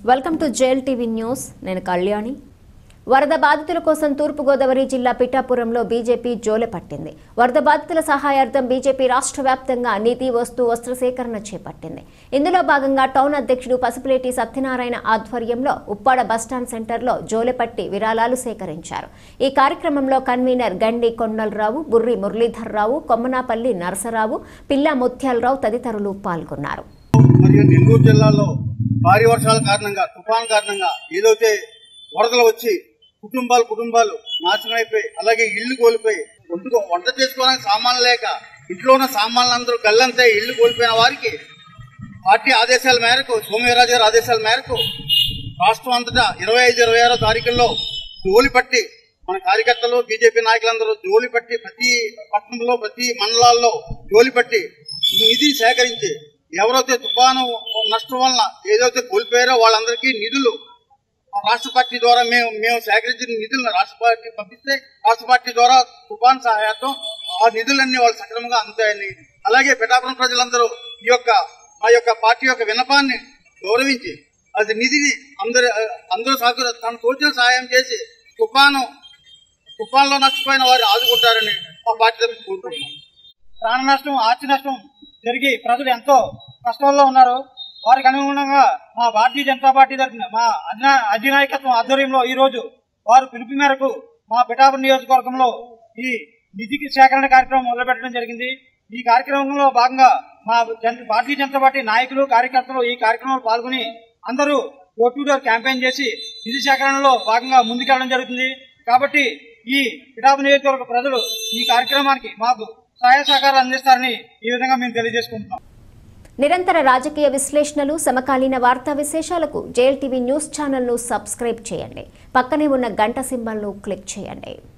welcome to JL TV news నేను కళ్యాణి వరద బాధితుల కోసం తూర్పుగోదావరి జిల్లా పిఠాపురంలో బీజేపీ జోలె పట్టింది వరద బాధితుల సహాయార్థం బీజేపీ రాష్ట్ర వ్యాప్తంగా నీతి వస్తు వస్త్ర సేకరణ చేపట్టింది ఇందులో భాగంగా టౌన్ అధ్యక్షుడు పసుపులేటి సత్యనారాయణ ఆధ్వర్యంలో ఉప్పాడ బస్టాండ్ సెంటర్లో జోలెపట్టి విరాళాలు సేకరించారు ఈ కార్యక్రమంలో కన్వీనర్ గండి కొండలరావు బుర్రి మురళీధర్రావు కొమ్మనాపల్లి నరసరావు పిల్లా ముత్యాలరావు తదితరులు పాల్గొన్నారు మరియు నెల్లూరు జిల్లాలో భారీ వర్షాల కారణంగా తుఫాన్ కారణంగా ఏదైతే వరదలు వచ్చి కుటుంబాలు కుటుంబాలు నాశనం అయిపోయి అలాగే ఇళ్లు కోల్పోయి వండుకో వంట చేసుకోవడానికి సామాన్లు లేక ఇంట్లో ఉన్న సామాన్లందరూ గల్లంతే ఇళ్లు కోల్పోయిన వారికి పార్టీ ఆదేశాల మేరకు సోమవీరాజు గారి ఆదేశాల మేరకు రాష్ట్రం అంతటా ఇరవై ఐదు ఇరవై ఆరో తారీఖుల్లో జోలి పట్టి మన కార్యకర్తలు బీజేపీ నాయకులందరూ జోలి పట్టి ప్రతి పట్టణంలో ప్రతి మండలాల్లో జోలి పట్టి ఈ నిధి సేకరించి ఎవరైతే తుఫాను నష్టం వలన ఏదైతే కోల్పోయారో వాళ్ళందరికీ నిధులు రాష్ట్ర పార్టీ ద్వారా మేము మేము సేకరించిన నిధులను రాష్ట్ర పార్టీ పంపిస్తే రాష్ట్ర పార్టీ ద్వారా తుఫాన్ సహాయార్థం ఆ నిధులన్నీ వాళ్ళు సక్రమంగా అందుతాయని అలాగే పిఠాపురం ప్రజలందరూ ఈ యొక్క మా యొక్క పార్టీ యొక్క విన్నపాన్ని గౌరవించి అది నిధిని అందరు అందరూ సహకరి తన తోచిన సహాయం చేసి తుఫాను తుఫాన్లో నష్టపోయిన వారు ఆదుకుంటారని మా పార్టీ తరఫున కోరుకుంటున్నాం ప్రాణ నష్టం ఆస్తి నష్టం జరిగి ప్రజలు ఎంతో కష్టాల్లో ఉన్నారు వారికి అనుగుణంగా మా భారతీయ జనతా పార్టీ తరఫున మా అధినా అధినాయకత్వం ఆధ్వర్యంలో ఈ రోజు వారు పిలుపు మేరకు మా పిఠాపురం నియోజకవర్గంలో ఈ నిధికి సేకరణ కార్యక్రమం మొదలుపెట్టడం జరిగింది ఈ కార్యక్రమంలో భాగంగా మా జన భారతీయ జనతా పార్టీ నాయకులు కార్యకర్తలు ఈ కార్యక్రమంలో పాల్గొని అందరూ డోర్ టు డోర్ క్యాంపెయిన్ చేసి నిధి సేకరణలో భాగంగా ముందుకెళ్లడం జరుగుతుంది కాబట్టి ఈ పిఠాపురం నియోజకవర్గ ప్రజలు ఈ కార్యక్రమానికి మాకు సహాయ సహకారాలు అందిస్తారని ఈ విధంగా మేము తెలియజేసుకుంటున్నాం నిరంతర రాజకీయ విశ్లేషణలు సమకాలీన వార్తా విశేషాలకు జేఎల్ టీవీ న్యూస్ ఛానల్ను సబ్స్క్రైబ్ చేయండి పక్కనే ఉన్న గంట సింబల్ను క్లిక్ చేయండి